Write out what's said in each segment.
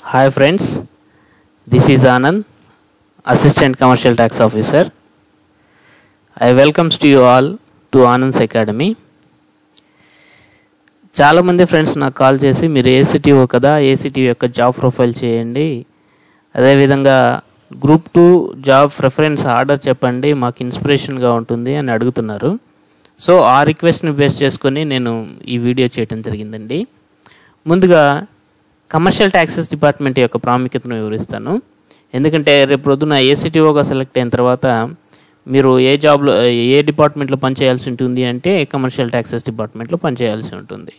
Hi friends, this is Anand, Assistant Commercial Tax Officer. I welcomes to you all to Anand's Academy. చాలామంది friends నాకు call చేసి మీరు ACTO కదా ACTO యొక్క job profile చేయండి అదేవిధంగా group two job preference order చెప్పండి మాకు ఇన్స్పిరేషన్గా ఉంటుంది అని అడుగుతున్నారు సో ఆ రిక్వెస్ట్ని బేస్ చేసుకొని నేను ఈ వీడియో చేయడం జరిగిందండి ముందుగా కమర్షియల్ ట్యాక్సెస్ డిపార్ట్మెంట్ యొక్క ప్రాముఖ్యతను వివరిస్తాను ఎందుకంటే రేపు ప్రొద్దున ఏసీటీఓగా సెలెక్ట్ అయిన తర్వాత మీరు ఏ జాబ్లో ఏ డిపార్ట్మెంట్లో పనిచేయాల్సి ఉంటుంది అంటే కమర్షియల్ ట్యాక్సెస్ డిపార్ట్మెంట్లో పనిచేయాల్సి ఉంటుంది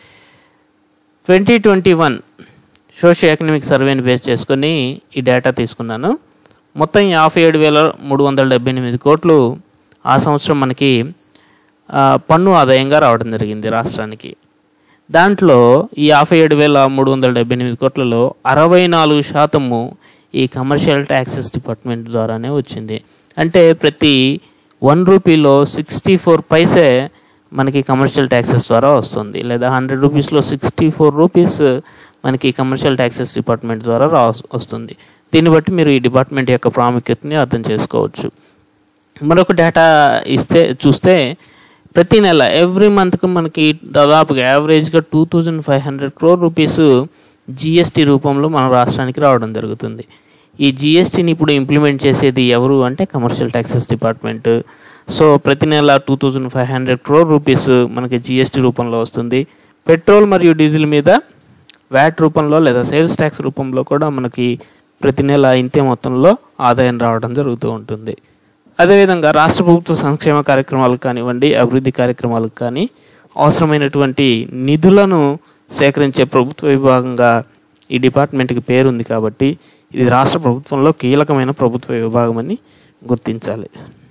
twenty twenty one socio economic సర్వేని బేస్ చేసుకొని ఈ డేటా తీసుకున్నాను మొత్తం యాభై ఏడు వేల మూడు వందల డెబ్బై ఎనిమిది కోట్లు ఆ సంవత్సరం మనకి ఆ, పన్ను ఆదాయంగా రావడం జరిగింది రాష్ట్రానికి దాంట్లో ఈ యాభై ఏడు వేల మూడు వందల డెబ్బై ఎనిమిది కోట్లలో అరవై నాలుగు శాతము ఈ కమర్షియల్ ట్యాక్సెస్ డిపార్ట్మెంట్ ద్వారానే వచ్చింది అంటే ప్రతి వన్ రూపీలో సిక్స్టీ ఫోర్ పైసే మనకి కమర్షియల్ ట్యాక్సెస్ ద్వారా వస్తుంది లేదా హండ్రెడ్ రూపీస్లో సిక్స్టీ ఫోర్ రూపీస్ మనకి కమర్షియల్ ట్యాక్సెస్ డిపార్ట్మెంట్ ద్వారా రా వస్తుంది దీన్ని బట్టి మీరు ఈ డిపార్ట్మెంట్ యొక్క ప్రాముఖ్యతని అర్థం చేసుకోవచ్చు మరొక డేటా ఇస్తే చూస్తే ప్రతి నెల ఎవ్రీ మంత్కి మనకి దాదాపుగా యావరేజ్గా two thousand five hundred crore rupees GST రూపంలో మన రాష్ట్రానికి రావడం జరుగుతుంది ఈ జిఎస్టీని ఇప్పుడు ఇంప్లిమెంట్ చేసేది ఎవరు అంటే కమర్షియల్ ట్యాక్సెస్ డిపార్ట్మెంట్ సో ప్రతి నెల two thousand five hundred crore rupees మనకి జిఎస్టీ రూపంలో వస్తుంది పెట్రోల్ మరియు డీజిల్ మీద వ్యాట్ రూపంలో లేదా సేల్స్ ట్యాక్స్ రూపంలో కూడా మనకి ప్రతి నెల ఇంతే మొత్తంలో ఆదాయం రావడం జరుగుతూ ఉంటుంది అదేవిధంగా రాష్ట్ర ప్రభుత్వ సంక్షేమ కార్యక్రమాలకు కానివ్వండి అభివృద్ధి కార్యక్రమాలకు కానీ అవసరమైనటువంటి నిధులను సేకరించే ప్రభుత్వ విభాగంగా ఈ డిపార్ట్మెంట్కి పేరుంది కాబట్టి ఇది రాష్ట్ర ప్రభుత్వంలో కీలకమైన ప్రభుత్వ విభాగం అని గుర్తించాలి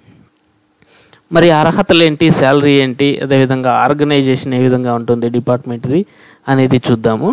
మరి అర్హతలు ఏంటి శాలరీ ఏంటి అదేవిధంగా ఆర్గనైజేషన్ ఏ విధంగా ఉంటుంది డిపార్ట్మెంట్ది అనేది చూద్దాము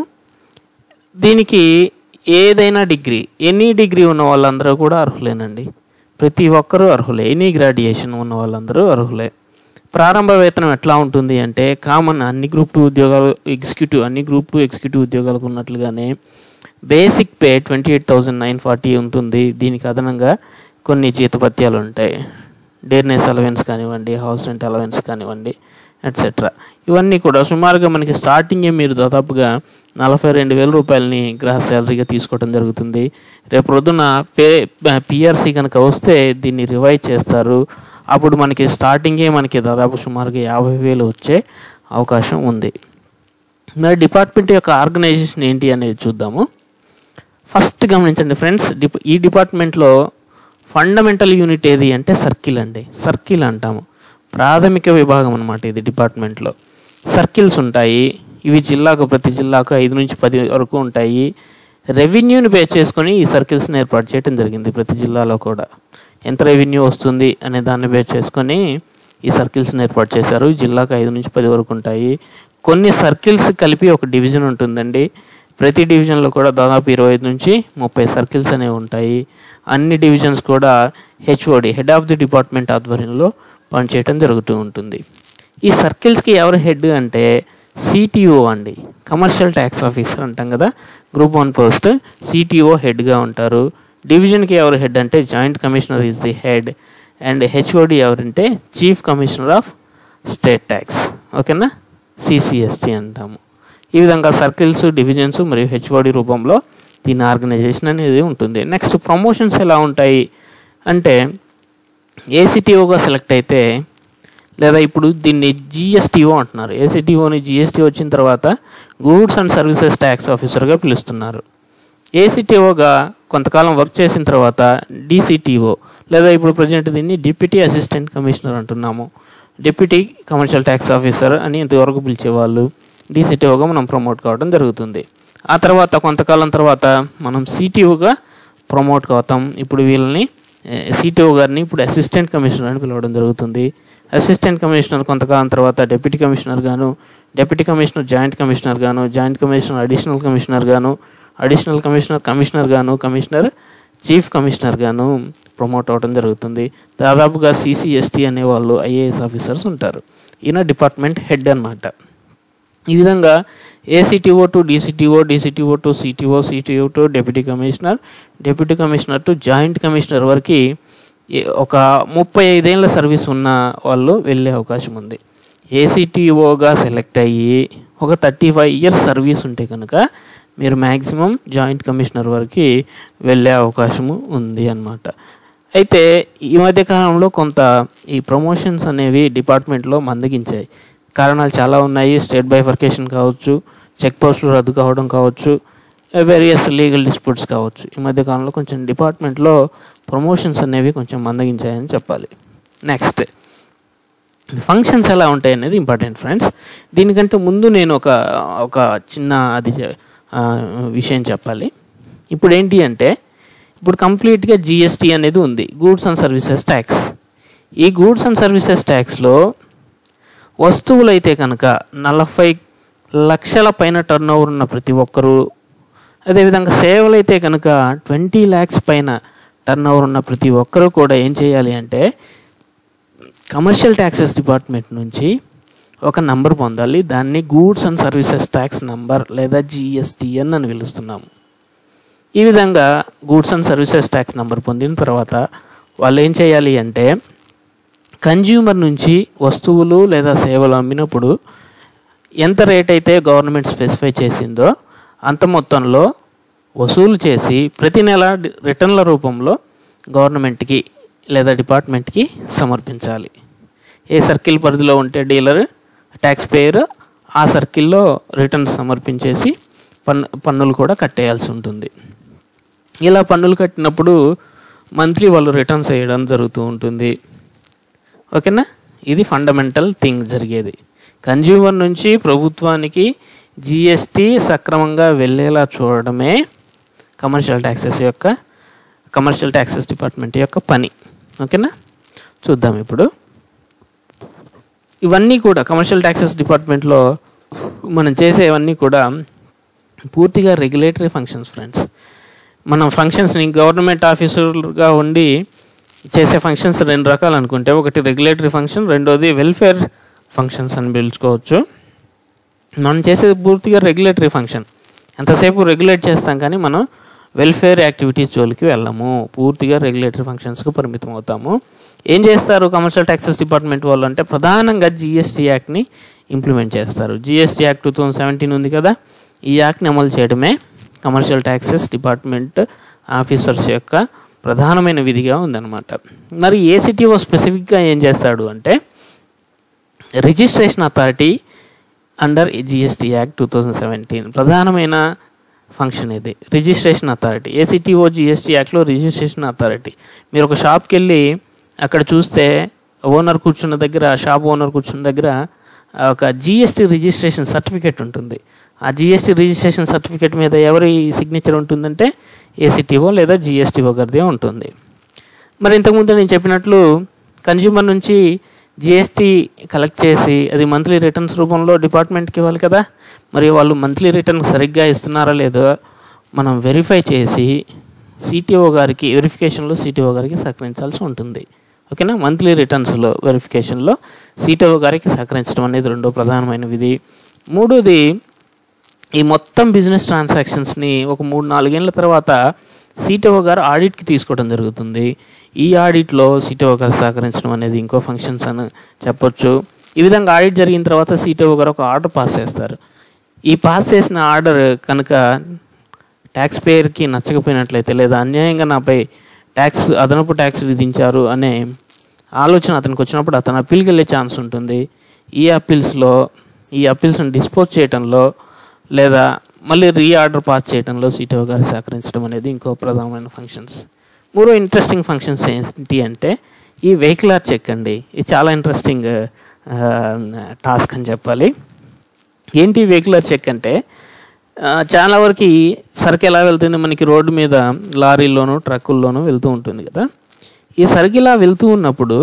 దీనికి ఏదైనా డిగ్రీ ఎనీ డిగ్రీ ఉన్న వాళ్ళందరూ కూడా అర్హులేనండి ప్రతి ఒక్కరూ అర్హులే ఎనీ గ్రాడ్యుయేషన్ ఉన్న వాళ్ళందరూ అర్హులే ప్రారంభ వేతనం ఎట్లా ఉంటుంది అంటే కామన్ అన్ని గ్రూప్ టూ ఉద్యోగాలు ఎగ్జిక్యూటివ్ అన్ని గ్రూప్ టూ ఎగ్జిక్యూటివ్ ఉద్యోగాలకు ఉన్నట్లుగానే basic pay twenty eight thousand nine forty ఉంటుంది దీనికి అదనంగా కొన్ని జీతపత్యాలు ఉంటాయి డేర్నెస్ అలవెన్స్ కానివ్వండి హౌస్ రెంట్ అలవెన్స్ కానివ్వండి ఎట్సెట్రా ఇవన్నీ కూడా సుమారుగా మనకి స్టార్టింగే మీరు దాదాపుగా నలభై రెండు వేల రూపాయలని గ్రహ శాలరీగా తీసుకోవడం జరుగుతుంది రేపు ప్రొద్దున పే పిఆర్సీ కనుక వస్తే దీన్ని రివైజ్ చేస్తారు అప్పుడు మనకి స్టార్టింగే మనకి దాదాపు సుమారుగా యాభై వేలు వచ్చే అవకాశం ఉంది మరి డిపార్ట్మెంట్ యొక్క ఆర్గనైజేషన్ ఏంటి అనేది చూద్దాము ఫస్ట్ గమనించండి ఫ్రెండ్స్ డిప్ ఈ డిపార్ట్మెంట్లో ఫండమెంటల్ యూనిట్ ఏది అంటే సర్కిల్ అండి సర్కిల్ అంటాము ప్రాథమిక విభాగం అనమాట ఇది డిపార్ట్మెంట్లో సర్కిల్స్ ఉంటాయి ఇవి జిల్లాకు ప్రతి జిల్లాకు ఐదు నుంచి పది వరకు ఉంటాయి రెవెన్యూని బేస్ చేసుకొని ఈ సర్కిల్స్ని ఏర్పాటు చేయడం జరిగింది ప్రతి జిల్లాలో కూడా ఎంత రెవెన్యూ వస్తుంది అనే దాన్ని బేస్ చేసుకొని ఈ సర్కిల్స్ని ఏర్పాటు చేశారు జిల్లాకు ఐదు నుంచి పది వరకు ఉంటాయి కొన్ని సర్కిల్స్ కలిపి ఒక డివిజన్ ఉంటుందండి ప్రతి డివిజన్లో కూడా దాదాపు ఇరవై ఐదు నుంచి ముప్పై సర్కిల్స్ అనేవి ఉంటాయి అన్ని డివిజన్స్ కూడా HOD head of the department ఆధ్వర్యంలో పనిచేయటం జరుగుతూ ఉంటుంది ఈ సర్కిల్స్కి ఎవరు హెడ్ అంటే సిటిఓ అండి కమర్షియల్ ట్యాక్స్ ఆఫీసర్ అంటాం కదా గ్రూప్ వన్ పోస్ట్ సిటిఓ హెడ్గా ఉంటారు డివిజన్కి ఎవరు హెడ్ అంటే joint commissioner is the head and HOD ఎవరంటే chief commissioner of state tax ఓకేనా సిసిఎస్టీ అంటాము ఈ విధంగా సర్కిల్స్ డివిజన్స్ మరియు హెచ్ఓడి రూపంలో దీని ఆర్గనైజేషన్ అనేది ఉంటుంది నెక్స్ట్ ప్రమోషన్స్ ఎలా ఉంటాయి అంటే ఏసీటీఓగా సెలెక్ట్ అయితే లేదా ఇప్పుడు దీన్ని జిఎస్టీఓ అంటున్నారు ఏసీటీఓని జిఎస్టీ వచ్చిన తర్వాత గూడ్స్ అండ్ సర్వీసెస్ ట్యాక్స్ ఆఫీసర్గా పిలుస్తున్నారు ఏసీటీఓగా కొంతకాలం వర్క్ చేసిన తర్వాత డీసీటీఓ లేదా ఇప్పుడు ప్రజెంట్ దీన్ని డిప్యూటీ అసిస్టెంట్ కమిషనర్ అంటున్నాము డిప్యూటీ కమర్షియల్ ట్యాక్స్ ఆఫీసర్ అని ఇంతవరకు పిలిచేవాళ్ళు డీసీటీఓగా మనం ప్రమోట్ కావడం జరుగుతుంది ఆ తర్వాత కొంతకాలం తర్వాత మనం సిటీఓగా ప్రమోట్ అవుతాం ఇప్పుడు వీళ్ళని సిటీఓ గారిని ఇప్పుడు అసిస్టెంట్ కమిషనర్ అని పిలవడం జరుగుతుంది అసిస్టెంట్ కమిషనర్ కొంతకాలం తర్వాత డిప్యూటీ కమిషనర్ గాను డిప్యూటీ కమిషనర్ జాయింట్ కమిషనర్ గాను జాయింట్ కమిషనర్ అడిషనల్ కమిషనర్ గాను అడిషనల్ కమిషనర్ కమిషనర్ గాను కమిషనర్ చీఫ్ కమిషనర్ గాను ప్రమోట్ అవ్వడం జరుగుతుంది దాదాపుగా సిసిఎస్టీ అనే వాళ్ళు ఐఏఎస్ ఆఫీసర్స్ ఉంటారు ఈయన డిపార్ట్మెంట్ హెడ్ అన్నమాట ఈ విధంగా ACTO to DCTO DCTO to CTO CTO to deputy commissioner deputy commissioner to joint commissioner వరకు ఈ- ఒక ముప్పై ఐదేళ్ల సర్వీస్ ఉన్న వాళ్ళు వెళ్ళే అవకాశం ఉంది ఏసీటీఓగా సెలెక్ట్ అయ్యి ఒక థర్టీ ఫైవ్ ఇయర్స్ సర్వీస్ ఉంటే కనుక మీరు మ్యాక్సిమం జాయింట్ కమిషనర్ వరకు వెళ్ళే అవకాశము ఉంది అన్నమాట అయితే ఈ మధ్య కాలంలో కొంత ఈ ప్రమోషన్స్ అనేవి డిపార్ట్మెంట్లో మందగించాయి కారణాలు చాలా ఉన్నాయి స్టేట్ బైఫర్కేషన్ కావచ్చు చెక్ పోస్టులు రద్దు కావడం కావచ్చు వేరియస్ లీగల్ డిస్ప్యూట్స్ కావచ్చు ఈ మధ్య కాలంలో కొంచెం డిపార్ట్మెంట్లో ప్రమోషన్స్ అనేవి కొంచెం మందగించాయని చెప్పాలి నెక్స్ట్ ఫంక్షన్స్ ఎలా ఉంటాయి అనేది ఇంపార్టెంట్ ఫ్రెండ్స్ దీనికంటే ముందు నేను ఒక ఒక చిన్న అది చె- ఆ, విషయం చెప్పాలి ఇప్పుడు ఏంటి అంటే ఇప్పుడు కంప్లీట్గా జిఎస్టీ అనేది ఉంది గూడ్స్ అండ్ సర్వీసెస్ ట్యాక్స్ ఈ గూడ్స్ అండ్ సర్వీసెస్ ట్యాక్స్లో వస్తువులైతే కనుక నలభై లక్షల పైన టర్న్ ఓవర్ ఉన్న ప్రతి ఒక్కరూ అదేవిధంగా సేవలైతే కనుక ట్వంటీ ల్యాక్స్ పైన టర్న్ ఓవర్ ఉన్న ప్రతి ఒక్కరూ కూడా ఏం చేయాలి అంటే కమర్షియల్ ట్యాక్సెస్ డిపార్ట్మెంట్ నుంచి ఒక నంబర్ పొందాలి దాన్ని goods and services tax number లేదా జిఎస్టిఎన్ అని పిలుస్తున్నాము ఈ విధంగా goods and services tax number పొందిన తర్వాత వాళ్ళు ఏం చేయాలి అంటే కన్జ్యూమర్ నుంచి వస్తువులు లేదా సేవలు అమ్మినప్పుడు ఎంత రేట్ అయితే గవర్నమెంట్ స్పెసిఫై చేసిందో అంత మొత్తంలో వసూలు చేసి ప్రతి నెల డి- రిటర్న్ల రూపంలో గవర్నమెంట్కి లేదా డిపార్ట్మెంట్కి సమర్పించాలి ఏ సర్కిల్ పరిధిలో ఉంటే డీలర్ ట్యాక్స్ పేయర్ ఆ సర్కిల్లో రిటర్న్స్ సమర్పించేసి పన్ను పన్నులు కూడా కట్టేయాల్సి ఉంటుంది ఇలా పన్నులు కట్టినప్పుడు మంత్లీ వాళ్ళు రిటర్న్స్ వేయడం జరుగుతూ ఉంటుంది ఓకేనా ఇది ఫండమెంటల్ థింగ్ జరిగేది కన్జ్యూమర్ నుంచి ప్రభుత్వానికి జిఎస్టీ సక్రమంగా వెళ్ళేలా చూడడమే కమర్షియల్ ట్యాక్సెస్ యొక్క కమర్షియల్ ట్యాక్సెస్ డిపార్ట్మెంట్ యొక్క పని ఓకేనా చూద్దాం ఇప్పుడు ఇవన్నీ కూడా కమర్షియల్ ట్యాక్సెస్ డిపార్ట్మెంట్లో మనం చేసేవన్నీ కూడా పూర్తిగా రెగ్యులేటరీ ఫంక్షన్స్ ఫ్రెండ్స్ మనం ఫంక్షన్స్ని గవర్నమెంట్ ఆఫీసర్గా ఉండి చేసే ఫంక్షన్స్ రెండు రకాలు అనుకుంటే ఒకటి రెగ్యులేటరీ ఫంక్షన్ రెండోది వెల్ఫేర్ ఫంక్షన్స్ అని పిలుచుకోవచ్చు మనం చేసేది పూర్తిగా రెగ్యులేటరీ ఫంక్షన్ ఎంతసేపు రెగ్యులేట్ చేస్తాం కానీ మనం వెల్ఫేర్ యాక్టివిటీస్ జోలికి వెళ్ళము పూర్తిగా రెగ్యులేటరీ ఫంక్షన్స్కి పరిమితం అవుతాము ఏం చేస్తారు కమర్షియల్ ట్యాక్సెస్ డిపార్ట్మెంట్ వాళ్ళు అంటే ప్రధానంగా జిఎస్టీ యాక్ట్ని ఇంప్లిమెంట్ చేస్తారు GST act two thousand seventeen ఉంది కదా ఈ యాక్ట్ని అమలు చేయడమే కమర్షియల్ ట్యాక్సెస్ డిపార్ట్మెంట్ ఆఫీసర్స్ యొక్క ప్రధానమైన విధిగా ఉందన్నమాట మరి ఏసీటీఓ స్పెసిఫిక్గా ఏం చేస్తాడు అంటే registration authority under GST act two thousand seventeen ప్రధానమైన ఫంక్షన్ ఇది రిజిస్ట్రేషన్ అథారిటీ ఏసీటీఓ జిఎస్టీ యాక్ట్లో రిజిస్ట్రేషన్ అథారిటీ మీరు ఒక షాప్కి వెళ్ళి అక్కడ చూస్తే ఓనర్ కూర్చున్న దగ్గర షాప్ ఓనర్ కూర్చున్న దగ్గర ఒక జిఎస్టీ రిజిస్ట్రేషన్ సర్టిఫికేట్ ఉంటుంది ఆ జిఎస్టీ రిజిస్ట్రేషన్ సర్టిఫికేట్ మీద ఎవరి సిగ్నేచర్ ఉంటుందంటే ఏసీటీఓ లేదా జిఎస్టీఓ గారిదే ఉంటుంది మరి ఇంతకుముందు నేను చెప్పినట్లు కన్జ్యూమర్ నుంచి జిఎస్టీ కలెక్ట్ చేసి అది మంత్లీ రిటర్న్స్ రూపంలో డిపార్ట్మెంట్కి ఇవ్వాలి కదా మరి వాళ్ళు మంత్లీ రిటర్న్ సరిగ్గా ఇస్తున్నారా లేదో మనం వెరిఫై చేసి సిటిఓ గారికి వెరిఫికేషన్లో సిటిఓ గారికి సహకరించాల్సి ఉంటుంది ఓకేనా మంత్లీ రిటర్న్స్లో వెరిఫికేషన్లో సిటిఓ గారికి సహకరించడం అనేది రెండో ప్రధానమైన విధి మూడోది ఈ మొత్తం బిజినెస్ ట్రాన్సాక్షన్స్ని ఒక మూడు నాలుగేళ్ల తర్వాత సిటిఓ గారు ఆడిట్కి తీసుకోవడం జరుగుతుంది ఈ ఆడిట్లో సిటిఓ గారు సహకరించడం అనేది ఇంకో ఫంక్షన్స్ అని చెప్పొచ్చు ఈ విధంగా ఆడిట్ జరిగిన తర్వాత సిటిఓ గారు ఒక ఆర్డర్ పాస్ చేస్తారు ఈ పాస్ చేసిన ఆర్డర్ కనుక ట్యాక్స్ పేయర్కి నచ్చకపోయినట్లయితే లేదా అన్యాయంగా నాపై ట్యాక్స్ అదనపు ట్యాక్స్ విధించారు అనే ఆలోచన అతనికి వచ్చినప్పుడు అతను అప్పీల్కి వెళ్ళే ఛాన్స్ ఉంటుంది ఈ అప్పీల్స్లో ఈ అప్పీల్స్ని డిస్పోజ్ చేయడంలో లేదా మళ్ళీ రీ ఆర్డర్ పాస్ చేయడంలో సిటిఓ గారు సహకరించడం అనేది ఇంకో ప్రధానమైన ఫంక్షన్స్ మూడో ఇంట్రెస్టింగ్ ఫంక్షన్స్ ఏంటి అంటే ఈ వెహికులర్ చెక్ అండి ఇది చాలా ఇంట్రెస్టింగ్ టాస్క్ అని చెప్పాలి ఏంటి వెహికులర్ చెక్ అంటే ఆ, చాలా వరకు ఈ సరుకు ఎలా వెళ్తుంది మనకి రోడ్డు మీద లారీల్లోనూ ట్రక్కుల్లోనూ వెళ్తూ ఉంటుంది కదా ఈ సరుకు ఇలా వెళ్తూ ఉన్నప్పుడు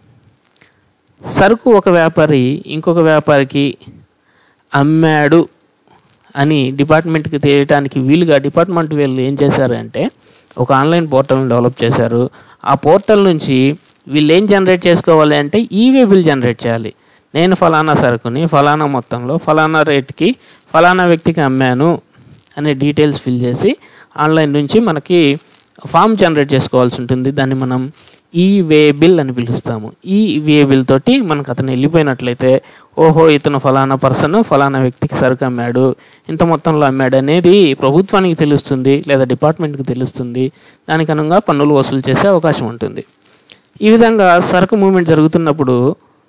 సరుకు ఒక వ్యాపారి ఇంకొక వ్యాపారికి అమ్మాడు అని డిపార్ట్మెంట్కి తెలియటానికి వీలుగా డిపార్ట్మెంట్ వీళ్ళు ఏం చేశారంటే ఒక ఆన్లైన్ పోర్టల్ని డెవలప్ చేశారు ఆ పోర్టల్ నుంచి వీళ్ళు ఏం జనరేట్ చేసుకోవాలి అంటే ఈవే బిల్ జనరేట్ చేయాలి నేను ఫలానా సరుకుని ఫలానా మొత్తంలో ఫలానా రేట్కి ఫలానా వ్యక్తికి అమ్మాను అనే డీటెయిల్స్ ఫిల్ చేసి ఆన్లైన్ నుంచి మనకి ఫామ్ జనరేట్ చేసుకోవాల్సి ఉంటుంది దాన్ని మనం ఈ వే బిల్ అని పిలుస్తాము ఈ వే బిల్ తోటి మనకు అతను వెళ్ళిపోయినట్లయితే ఓహో ఇతను ఫలానా పర్సన్ ఫలానా వ్యక్తికి సరుకు అమ్మాడు ఇంత మొత్తంలో అమ్మాడు అనేది ప్రభుత్వానికి తెలుస్తుంది లేదా డిపార్ట్మెంట్కి తెలుస్తుంది దానికి అనుగుణంగా పన్నులు వసూలు చేసే అవకాశం ఉంటుంది ఈ విధంగా సరుకు మూవ్మెంట్ జరుగుతున్నప్పుడు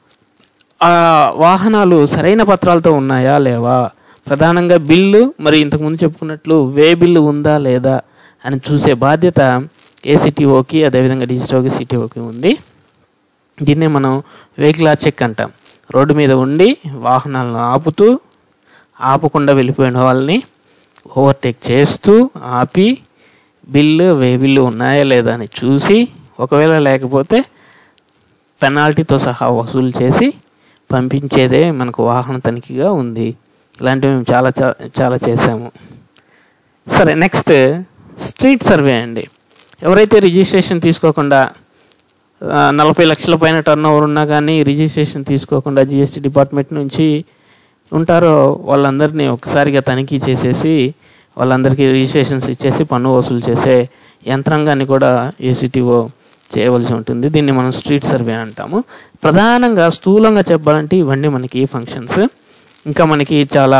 ఆ వాహనాలు సరైన పత్రాలతో ఉన్నాయా లేవా ప్రధానంగా బిల్లు మరి ఇంతకుముందు చెప్పుకున్నట్లు వే బిల్లు ఉందా లేదా అని చూసే బాధ్యత ఏసీటీఓకి అదేవిధంగా డిజిటోకి సిటీఓకి ఉంది దీన్నే మనం వెహికల్ చెక్ అంటాం రోడ్డు మీద ఉండి వాహనాలను ఆపుతూ ఆపకుండా వెళ్ళిపోయిన వాళ్ళని ఓవర్టేక్ చేస్తూ ఆపి బిల్లు వే బిల్లు ఉన్నాయా లేదా అని చూసి ఒకవేళ లేకపోతే పెనాల్టీతో సహా వసూలు చేసి పంపించేదే మనకు వాహన తనిఖీగా ఉంది ఇలాంటివి మేము చాలా చా- చాలా చేసాము సరే నెక్స్ట్ స్ట్రీట్ సర్వే అండి ఎవరైతే రిజిస్ట్రేషన్ తీసుకోకుండా ఆ, నలభై లక్షల పైన టర్న్ ఓవర్ ఉన్నా కానీ రిజిస్ట్రేషన్ తీసుకోకుండా జిఎస్టీ డిపార్ట్మెంట్ నుంచి ఉంటారో వాళ్ళందరినీ ఒక్కసారిగా తనిఖీ చేసేసి వాళ్ళందరికీ రిజిస్ట్రేషన్స్ ఇచ్చేసి పన్ను వసూలు చేసే యంత్రాంగాన్ని కూడా ఏసీటీఓ చేయవలసి ఉంటుంది దీన్ని మనం స్ట్రీట్ సర్వే అంటాము ప్రధానంగా స్థూలంగా చెప్పాలంటే ఇవన్నీ మనకి ఫంక్షన్స్ ఇంకా మనకి చాలా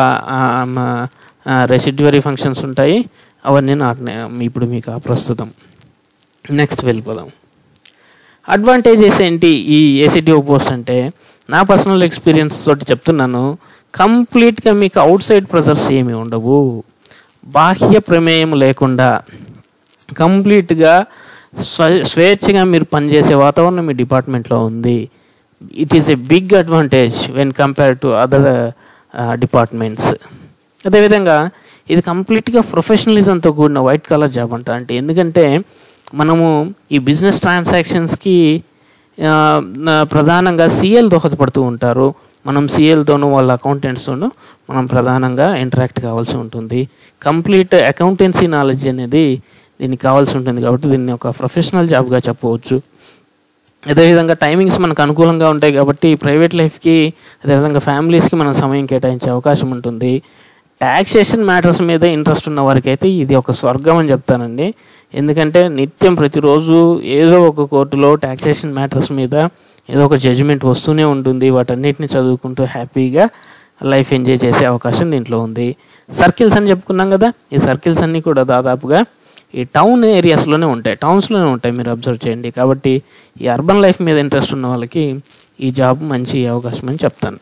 రెసిడ్యువరీ ఫంక్షన్స్ ఉంటాయి అవన్నీ నాట్ ఇప్పుడు మీకు ఆ ప్రస్తుతం నెక్స్ట్ వెళ్ళిపోదాం అడ్వాంటేజెస్ ఏంటి ఈ ఏసీటీఓ పోస్ట్ అంటే నా పర్సనల్ ఎక్స్పీరియన్స్ తోటి చెప్తున్నాను కంప్లీట్గా మీకు అవుట్ సైడ్ ప్రెజర్స్ ఏమి ఉండవు బాహ్య ప్రమేయం లేకుండా కంప్లీట్గా స్వ స్వేచ్ఛగా మీరు పనిచేసే వాతావరణం మీ డిపార్ట్మెంట్లో ఉంది it is a big advantage when compare to other departments అదేవిధంగా ఇది కంప్లీట్గా ప్రొఫెషనలిజంతో కూడిన వైట్ కలర్ జాబ్ అంట అంటే ఎందుకంటే మనము ఈ బిజినెస్ ట్రాన్సాక్షన్స్కి ఆ, నా- ప్రధానంగా సీఎల్ దోహదపడుతూ ఉంటారు మనం సీఎల్తోనూ వాళ్ళ అకౌంటెంట్స్తోనూ మనం ప్రధానంగా ఇంటరాక్ట్ కావాల్సి ఉంటుంది కంప్లీట్ అకౌంటెన్సీ నాలెడ్జ్ అనేది దీనికి కావాల్సి ఉంటుంది కాబట్టి దీన్ని ఒక ప్రొఫెషనల్ జాబ్గా చెప్పవచ్చు అదేవిధంగా టైమింగ్స్ మనకు అనుకూలంగా ఉంటాయి కాబట్టి ప్రైవేట్ లైఫ్కి అదేవిధంగా ఫ్యామిలీస్కి మనం సమయం కేటాయించే అవకాశం ఉంటుంది ట్యాక్సేషన్ మ్యాటర్స్ మీద ఇంట్రెస్ట్ ఉన్న వారికి అయితే ఇది ఒక స్వర్గం అని చెప్తానండి ఎందుకంటే నిత్యం ప్రతిరోజు ఏదో ఒక కోర్టులో ట్యాక్సేషన్ మ్యాటర్స్ మీద ఏదో ఒక జడ్జిమెంట్ వస్తూనే ఉంటుంది వాటన్నిటిని చదువుకుంటూ హ్యాపీగా లైఫ్ ఎంజాయ్ చేసే అవకాశం దీంట్లో ఉంది సర్కిల్స్ అని చెప్పుకున్నాం కదా ఈ సర్కిల్స్ అన్నీ కూడా దాదాపుగా ఈ టౌన్ ఏరియాస్లోనే ఉంటాయి టౌన్స్లోనే ఉంటాయి మీరు అబ్జర్వ్ చేయండి కాబట్టి ఈ అర్బన్ లైఫ్ మీద ఇంట్రెస్ట్ ఉన్న వాళ్ళకి ఈ జాబ్ మంచి అవకాశం అని చెప్తాను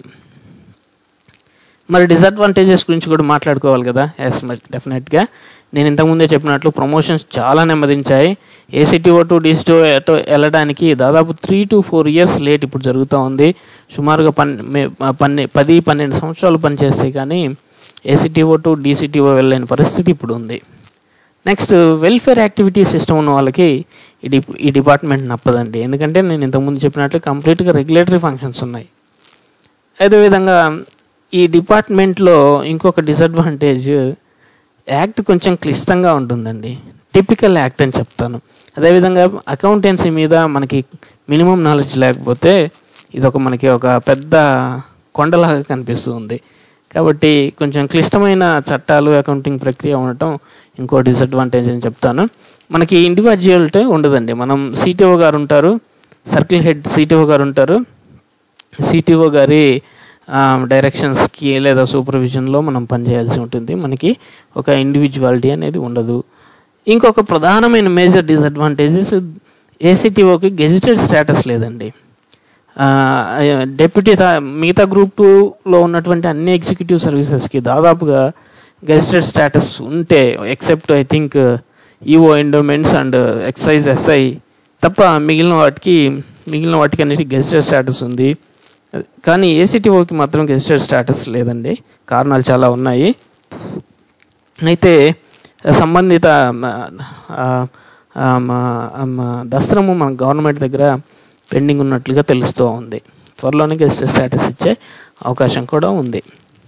మరి డిసడ్వాంటేజెస్ గురించి కూడా మాట్లాడుకోవాలి కదా ఎస్ డెఫినెట్గా నేను ఇంతకుముందే చెప్పినట్లు ప్రమోషన్స్ చాలా నెమ్మదించాయి ఏసీటీఓ టు డిసిటీఓ వెళ్ళడానికి దాదాపు three to four years late ఇప్పుడు జరుగుతూ ఉంది సుమారుగా పన్ మే- పన్నె పది పన్నెండు సంవత్సరాలు పనిచేస్తే కానీ ఏసీటీఓ టు డీసీటీఓ వెళ్ళలేని పరిస్థితి ఇప్పుడు ఉంది నెక్స్ట్ వెల్ఫేర్ యాక్టివిటీ సిస్టమ్ ఉన్న వాళ్ళకి ఈ డి ఈ డిపార్ట్మెంట్ నప్పదండి ఎందుకంటే నేను ఇంతకుముందు చెప్పినట్లు కంప్లీట్గా రెగ్యులేటరీ ఫంక్షన్స్ ఉన్నాయి అదేవిధంగా ఈ డిపార్ట్మెంట్లో ఇంకొక డిసడ్వాంటేజ్ యాక్ట్ కొంచెం క్లిష్టంగా ఉంటుందండి టిపికల్ యాక్ట్ అని చెప్తాను అదేవిధంగా అకౌంటెన్సీ మీద మనకి మినిమం నాలెడ్జ్ లేకపోతే ఇది ఒక మనకి ఒక పెద్ద కొండలాగా కనిపిస్తూ ఉంది కాబట్టి కొంచెం క్లిష్టమైన చట్టాలు అకౌంటింగ్ ప్రక్రియ ఉండటం ఇంకో డిసడ్వాంటేజ్ అని చెప్తాను మనకి ఇండివిజువాలిటీ ఉండదండి మనం సిటిఓ గారు ఉంటారు సర్కిల్ హెడ్ సిటిఓ గారు ఉంటారు సిటిఓ గారి ఆ, డైరెక్షన్స్కి లేదా సూపర్విజన్లో మనం పనిచేయాల్సి ఉంటుంది మనకి ఒక ఇండివిజువాలిటీ అనేది ఉండదు ఇంకొక ప్రధానమైన మేజర్ డిసడ్వాంటేజెస్ ఏసీటీఓకి గెజిటెడ్ స్టేటస్ లేదండి డెప్యూటీ మిగతా గ్రూప్ టూలో ఉన్నటువంటి అన్ని ఎగ్జిక్యూటివ్ సర్వీసెస్కి దాదాపుగా గెజిటెడ్ స్టేటస్ ఉంటే except I think EO endowments and excise SI తప్ప మిగిలిన వాటికి మిగిలిన వాటికి అన్నిటికీ గెజిటెడ్ స్టేటస్ ఉంది కానీ ఏసీటీఓకి మాత్రం గెజిటెడ్ స్టేటస్ లేదండి కారణాలు చాలా ఉన్నాయి అయితే సంబంధిత మ, ఆ, ఆ, మ- ఆ, మ- దస్త్రము మన గవర్నమెంట్ దగ్గర పెండింగ్ ఉన్నట్లుగా తెలుస్తూ ఉంది త్వరలోనే గెజిటెడ్ స్టేటస్ ఇచ్చే అవకాశం కూడా ఉంది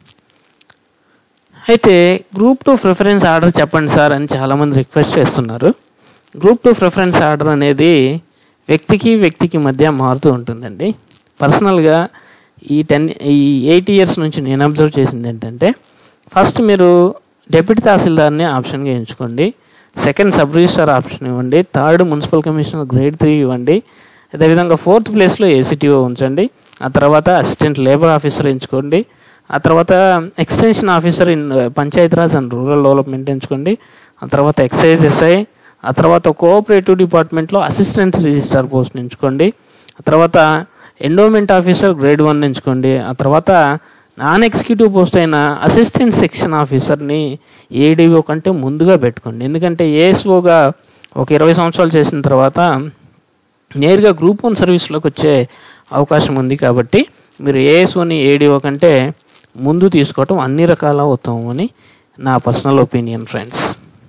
అయితే గ్రూప్ టూ ప్రిఫరెన్స్ ఆర్డర్ చెప్పండి సార్ అని చాలామంది రిక్వెస్ట్ చేస్తున్నారు గ్రూప్ టూ ప్రిఫరెన్స్ ఆర్డర్ అనేది వ్యక్తికి వ్యక్తికి మధ్య మారుతూ ఉంటుందండి పర్సనల్గా ఈ టెన్ ఈ ఎయిట్ ఇయర్స్ నుంచి నేను అబ్జర్వ్ చేసింది ఏంటంటే ఫస్ట్ మీరు డెప్యూటీ తహసీల్దార్ని ఆప్షన్గా ఎంచుకోండి సెకండ్ సబ్ రిజిస్టార్ ఆప్షన్ ఇవ్వండి third municipal commissioner grade three ఇవ్వండి అదేవిధంగా ఫోర్త్ ప్లేస్లో ఏసీటీఓ ఉంచండి ఆ తర్వాత అసిస్టెంట్ లేబర్ ఆఫీసర్ ఎంచుకోండి ఆ తర్వాత extension officer in Panchayati Raj and rural development ఎంచుకోండి ఆ తర్వాత ఎక్సైజ్ ఎస్ఐ ఆ తర్వాత కోఆపరేటివ్ డిపార్ట్మెంట్లో అసిస్టెంట్ రిజిస్టార్ పోస్ట్ ఎంచుకోండి ఆ తర్వాత ఎండోమెంట్ ఆఫీసర్ గ్రేడ్ వన్ ఎంచుకోండి ఆ తర్వాత నాన్ ఎగ్జిక్యూటివ్ పోస్ట్ అయిన అసిస్టెంట్ సెక్షన్ ఆఫీసర్ని ఏడీఓ కంటే ముందుగా పెట్టుకోండి ఎందుకంటే ఏఎస్ఓగా ఒక ఇరవై సంవత్సరాలు చేసిన తర్వాత నేరుగా గ్రూప్ వన్ సర్వీస్లోకి వచ్చే అవకాశం ఉంది కాబట్టి మీరు ఏఎస్ఓని ఏడీఓ కంటే ముందు తీసుకోవటం అన్ని రకాల ఉత్తమం అని నా పర్సనల్ ఒపీనియన్ ఫ్రెండ్స్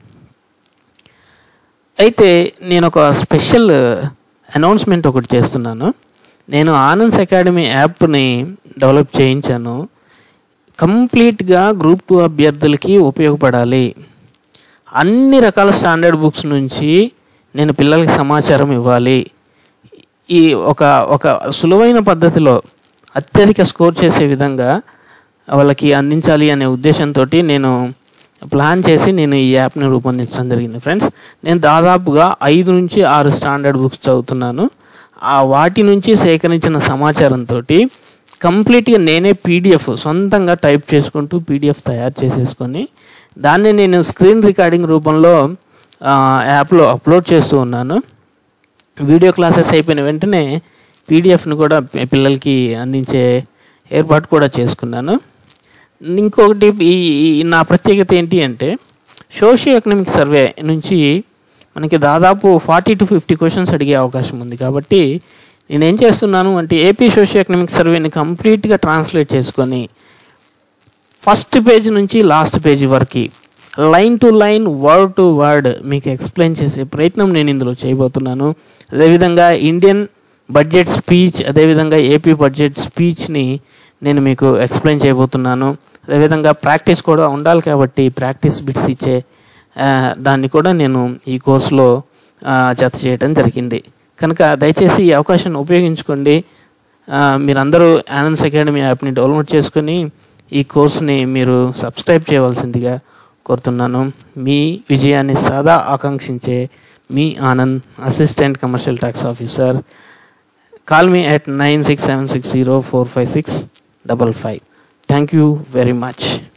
అయితే నేను ఒక స్పెషల్ అనౌన్స్మెంట్ ఒకటి చేస్తున్నాను నేను ఆనంద్స్ అకాడమీ యాప్ని డెవలప్ చేయించాను కంప్లీట్గా గ్రూప్ టూ అభ్యర్థులకి ఉపయోగపడాలి అన్ని రకాల స్టాండర్డ్ బుక్స్ నుంచి నేను పిల్లలకి సమాచారం ఇవ్వాలి ఈ ఒక ఒక సులువైన పద్ధతిలో అత్యధిక స్కోర్ చేసే విధంగా వాళ్ళకి అందించాలి అనే ఉద్దేశంతో నేను ప్లాన్ చేసి నేను ఈ యాప్ని రూపొందించడం జరిగింది ఫ్రెండ్స్ నేను దాదాపుగా ఐదు నుంచి ఆరు స్టాండర్డ్ బుక్స్ చదువుతున్నాను ఆ వాటి నుంచి సేకరించిన సమాచారంతో కంప్లీట్గా నేనే పీడిఎఫ్ సొంతంగా టైప్ చేసుకుంటూ పీడిఎఫ్ తయారు చేసేసుకొని దాన్ని నేను స్క్రీన్ రికార్డింగ్ రూపంలో ఆ, యాప్లో అప్లోడ్ చేస్తూ ఉన్నాను వీడియో క్లాసెస్ అయిపోయిన వెంటనే పీడిఎఫ్ను కూడా పి- పిల్లలకి అందించే ఏర్పాటు కూడా చేసుకున్నాను ఇంకొకటి ఈ ఈ నా ప్రత్యేకత ఏంటి అంటే సోషియో ఎకనామిక్ సర్వే నుంచి మనకి దాదాపు ఫార్టీ టు ఫిఫ్టీ క్వశ్చన్స్ అడిగే అవకాశం ఉంది కాబట్టి నేను ఏం చేస్తున్నాను అంటే ఏపీ సోషియో ఎకనామిక్ సర్వేని కంప్లీట్గా ట్రాన్స్లేట్ చేసుకొని ఫస్ట్ పేజ్ నుంచి లాస్ట్ పేజీ వరకు line to line word to word మీకు ఎక్స్ప్లెయిన్ చేసే ప్రయత్నం నేను ఇందులో చేయబోతున్నాను అదేవిధంగా ఇండియన్ బడ్జెట్ స్పీచ్ అదేవిధంగా ఏపీ బడ్జెట్ స్పీచ్ని నేను మీకు ఎక్స్ప్లెయిన్ చేయబోతున్నాను అదేవిధంగా ప్రాక్టీస్ కూడా ఉండాలి కాబట్టి ప్రాక్టీస్ బిట్స్ ఇచ్చే ఆ, దాన్ని కూడా నేను ఈ కోర్సులో ఆ, జత చేయడం జరిగింది కనుక దయచేసి ఈ అవకాశాన్ని ఉపయోగించుకోండి ఆ, మీరందరూ ఆనంద్స్ అకాడమీ యాప్ని డౌన్లోడ్ చేసుకొని ఈ కోర్సుని మీరు సబ్స్క్రైబ్ చేయవలసిందిగా కోరుతున్నాను మీ విజయాన్ని సదా ఆకాంక్షించే మీ Anand assistant commercial tax officer call me at nine six seven six zero four five six double five thank you very much